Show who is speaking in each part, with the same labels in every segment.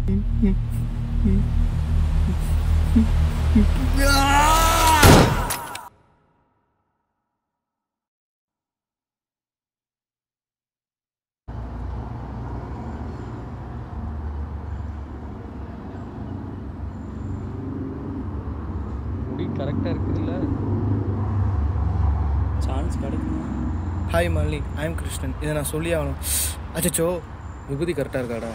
Speaker 1: முடி கரெக்டாக இருக்குதுல்ல
Speaker 2: சான்ஸ் கிடைக்குமா
Speaker 3: hi Malini I am Krishnan இதை நான் சொல்லி ஆகணும் அச்சச்சோ விபூதி கரெக்டாக இருக்காடா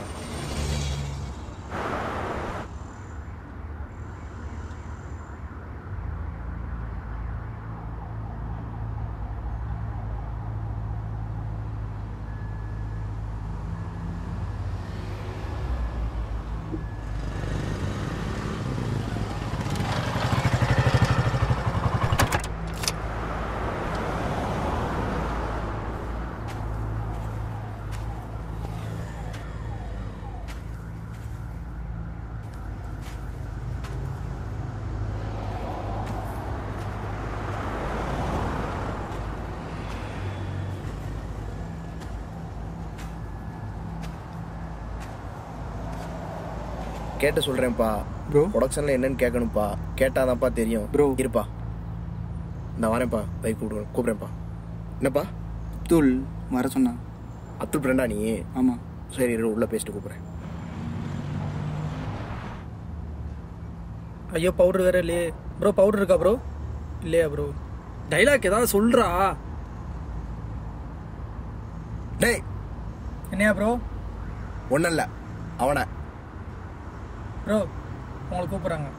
Speaker 3: கேட்டு சொல்கிறேன்ப்பா
Speaker 2: ப்ரோ
Speaker 3: ப்ரொடக்ஷனில் என்னன்னு கேட்கணும்ப்பா கேட்டாதான்ப்பா தெரியும்
Speaker 2: Bro.
Speaker 3: இருப்பா நான் வரேன்ப்பா பைக் கூப்பிடுறேன் கூப்பிட்றேன்ப்பா என்னப்பா
Speaker 2: அப்துல் வர சொன்னான்
Speaker 3: அப்துல் ஃப்ரெண்டா நீ
Speaker 2: ஆமாம்
Speaker 3: சரி இரு உள்ளே பேசிட்டு கூப்பிட்றேன்
Speaker 4: ஐயோ பவுடர் வேற இல்லையே ப்ரோ பவுடர் இருக்கா ப்ரோ இல்லையா ப்ரோ டைலாக் ஏதாவது சொல்றா
Speaker 3: டேய்
Speaker 4: என்னையா ப்ரோ
Speaker 3: ஒன்றும் இல்லை அவனை
Speaker 4: ப்ரோ உங்களை கூப்பிட்றாங்க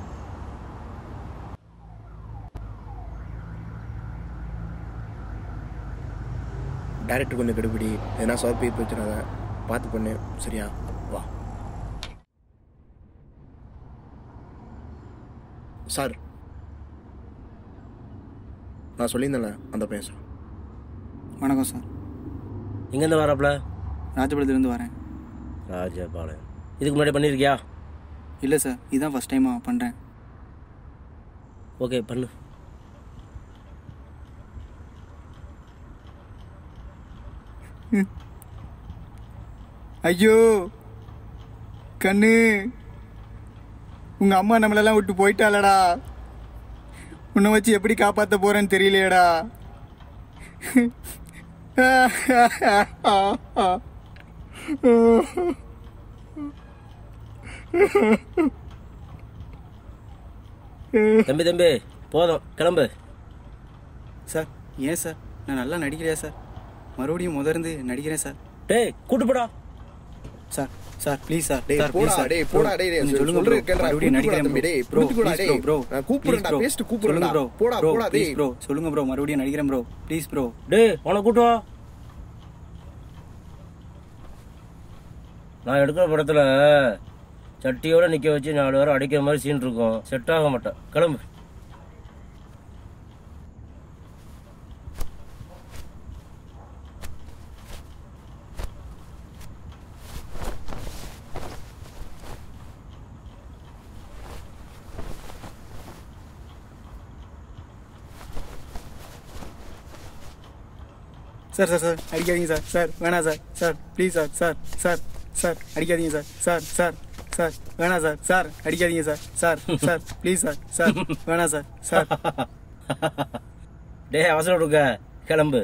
Speaker 3: டேரக்டர் கொஞ்சம் கெடுபிடி எதனா சார் போய் வச்சுருக்காங்க பார்த்து பண்ணு சரியா வா சார் நான் சொல்லியிருந்தேன்ல அந்த பையன் சார்
Speaker 2: வணக்கம் சார்
Speaker 5: இங்கேருந்து வராப்ல
Speaker 2: ராஜபாளையத்துலேருந்து வரேன்
Speaker 5: ராஜபாளையம் இதுக்கு முன்னாடி பண்ணியிருக்கியா
Speaker 2: இல்லை சார் இதுதான் ஃபஸ்ட் டைமாக பண்ணுறேன்
Speaker 5: ஓகே பண்ணு
Speaker 2: ஐயோ கண்ணு உங்கள் அம்மா நம்மளெல்லாம் விட்டு போயிட்டாளடா உன்னை வச்சு எப்படி காப்பாற்ற போகிறேன்னு தெரியலையேடா
Speaker 5: தம்பி தம்பி போதும் கிளம்பு
Speaker 2: சார் ஏன் சார் நான் நல்லா நடிக்கிறியா சார் மறுபடியும் முதர்ந்து நடிக்கிறேன் சார்
Speaker 5: டேய் கூட்டு போடா
Speaker 2: சார் சார் ப்ளீஸ் சார்
Speaker 3: டேய்,
Speaker 2: சார்,
Speaker 3: போடா,
Speaker 2: please, சார்.
Speaker 3: டேய்,
Speaker 2: Bro,
Speaker 3: போடா, டேய், டேய்,
Speaker 2: கொஞ்சம்
Speaker 3: சொல்லுங்க
Speaker 2: சொல்லுங்க
Speaker 3: bro,
Speaker 2: bro.
Speaker 3: கேளுடா,
Speaker 2: மறுபடியும்
Speaker 3: கூப்பிட்டு
Speaker 2: நடிக்கிறேன்
Speaker 3: போடா, தம்பி, டேய்,
Speaker 2: bro.
Speaker 3: கூப்பிட்டுக்கோடா,
Speaker 2: Please,
Speaker 3: டேய்.
Speaker 2: bro, bro.
Speaker 3: நான் கூப்பிடுறேன்டா,
Speaker 2: Please, bro.
Speaker 3: பேசிட்டு கூப்பிடுறேன்டா.
Speaker 2: சொல்லுங்க bro.
Speaker 3: போடா,
Speaker 2: Bro,
Speaker 3: போடா,
Speaker 2: please,
Speaker 3: டேய்.
Speaker 2: bro. சொல்லுங்க ப்ரோ மறுபடியும் நடிக்கிறேன் ப்ரோ ப்ளீஸ் ப்ரோ
Speaker 5: டேய் உனக்கு கூட்டு வா நான் எடுக்கிற படத்துல சட்டியோட நிக்க வச்சு நாலு பேரும் அடிக்கிற மாதிரி சீன் இருக்கும் செட் ஆக மாட்டேன் கிளம்பு
Speaker 2: சார் சார் சார் அடிக்காதீங்க சார் சார் வேணாம் sir sir please sir sir sir sir அடிக்காதீங்க சார் சார் சார் சார் வேணாம் சார் சார் அடிக்காதீங்க sir sir sir please sir sir வேணாம் சார் சார்
Speaker 5: டேய் அவசரம் கொடுக்க கிளம்பு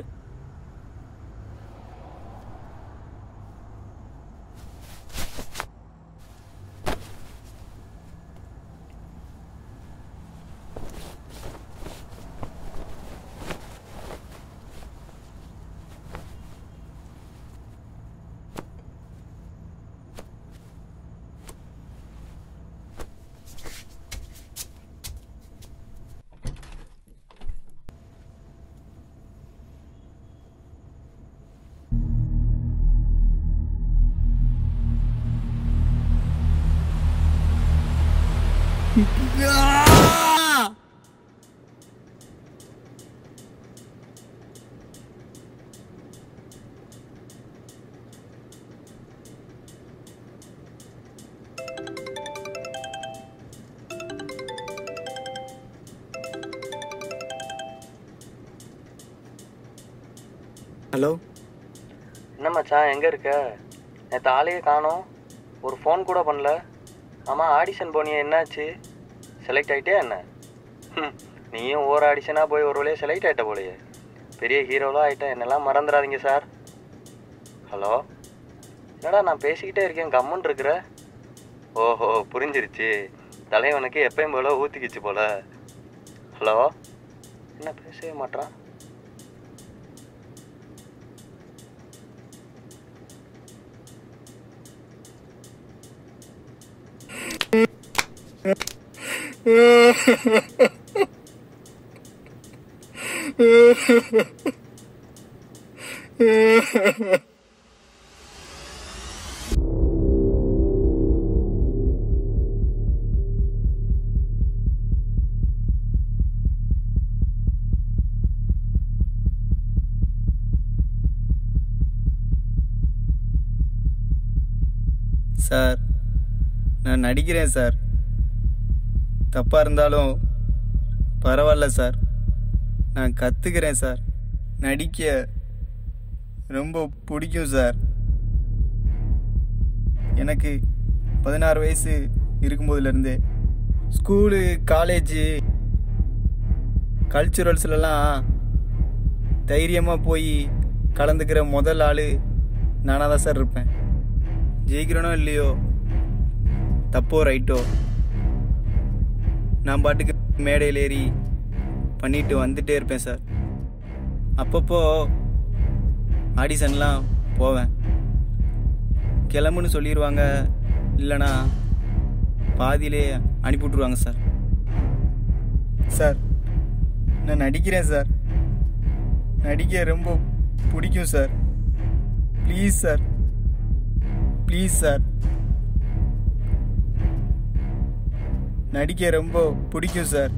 Speaker 2: ஹலோ
Speaker 4: என்ன மச்சான் எங்க இருக்க நேற்று ஆளையே காணோம்
Speaker 1: ஒரு ஃபோன் கூட பண்ணல ஆமாம் ஆடிஷன் போனியே என்னாச்சு செலக்ட் ஆகிட்டே என்ன ஹம், நீயும் ஒவ்வொரு ஆடிஷனாக போய் ஒரு வழியாக செலக்ட் ஆகிட்ட போலையே பெரிய ஹீரோலாம் ஆகிட்டேன் என்னெல்லாம் மறந்துடாதீங்க சார் ஹலோ என்னடா நான் பேசிக்கிட்டே இருக்கேன் கம்முன்னு இருக்கிற ஓஹோ புரிஞ்சிருச்சு தலைவனுக்கு எப்பயும் போல ஊற்றிக்கிச்சு போல ஹலோ என்ன பேசவே மாட்றான்
Speaker 2: சார் நான் நடிக்கிறேன் சார் தப்பாக இருந்தாலும் பரவாயில்ல சார் நான் கற்றுக்கிறேன் சார் நடிக்க ரொம்ப பிடிக்கும் சார் எனக்கு பதினாறு வயசு இருக்கும்போதுலேருந்தே ஸ்கூலு காலேஜு கல்ச்சுரல்ஸ்லலாம் தைரியமாக போய் கலந்துக்கிற முதல் ஆள் நானாக தான் சார் இருப்பேன் ஜெயிக்கிறனோ இல்லையோ தப்போ ரைட்டோ நான் பாட்டுக்கு மேடையில் ஏறி பண்ணிட்டு வந்துட்டே இருப்பேன் சார் அப்பப்போ ஆடிஷன்லாம் போவேன் கிளம்புன்னு சொல்லிடுவாங்க இல்லைனா பாதியிலே அனுப்பி விட்ருவாங்க சார் சார் நான் நடிக்கிறேன் சார் நடிக்க ரொம்ப பிடிக்கும் sir please sir please sir நடிக்க ரொம்ப பிடிக்கும் சார்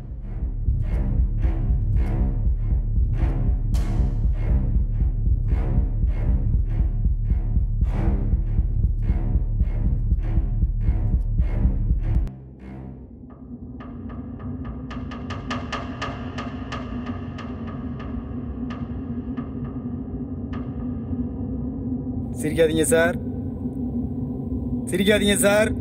Speaker 2: சிரிக்காதீங்க சார் சிரிக்காதீங்க சார்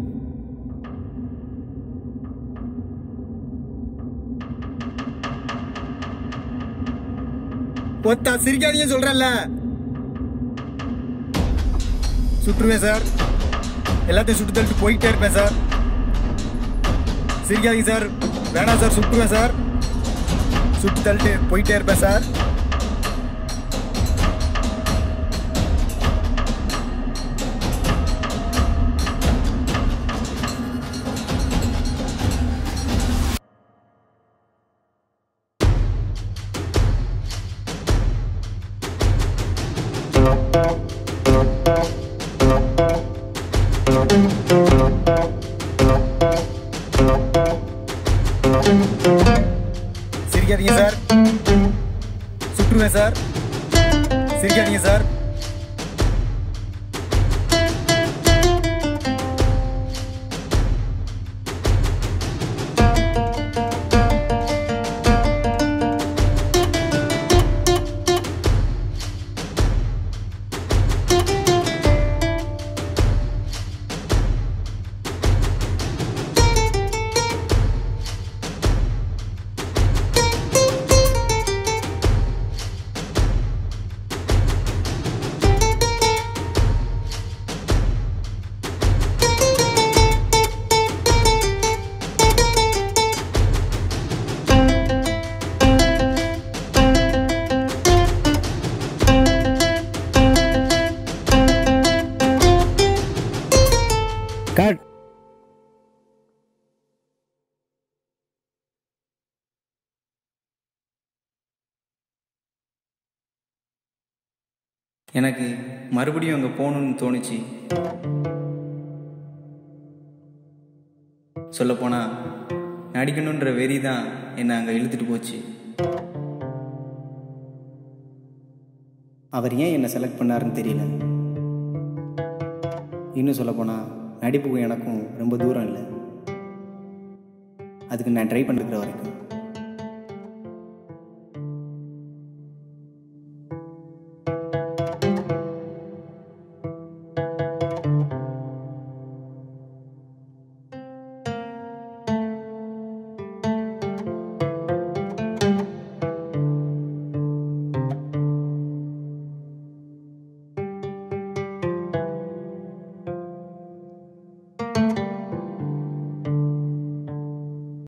Speaker 2: ஒத்தா சிரிக்காதீங்க சொல்றேன்ல சுட்டுருவேன் சார் எல்லாத்தையும் சுட்டு தள்ளிட்டு போயிட்டே இருப்பேன் சார் சிரிக்காதீங்க சார் வேணாம் சார் சுட்டுருவேன் சார் சுட்டு தள்ளிட்டு போயிட்டே இருப்பேன் சார் சிரிக்காதீங்க சார் சுட்டுருவேன் சார் சிரிக்காதீங்க சார் கட் எனக்கு மறுபடியும் அங்கே போகணும்னு தோணுச்சு சொல்லப்போனால் நடிக்கணுன்ற வெறி தான் என்னை அங்கே இழுத்துட்டு போச்சு அவர் ஏன் என்னை செலக்ட் பண்ணாருன்னு தெரியல இன்னும் சொல்லப்போனால் நடிப்புக்கும் எனக்கும் ரொம்ப தூரம் இல்லை அதுக்கு நான் ட்ரை பண்ணிருக்கிற வரைக்கும்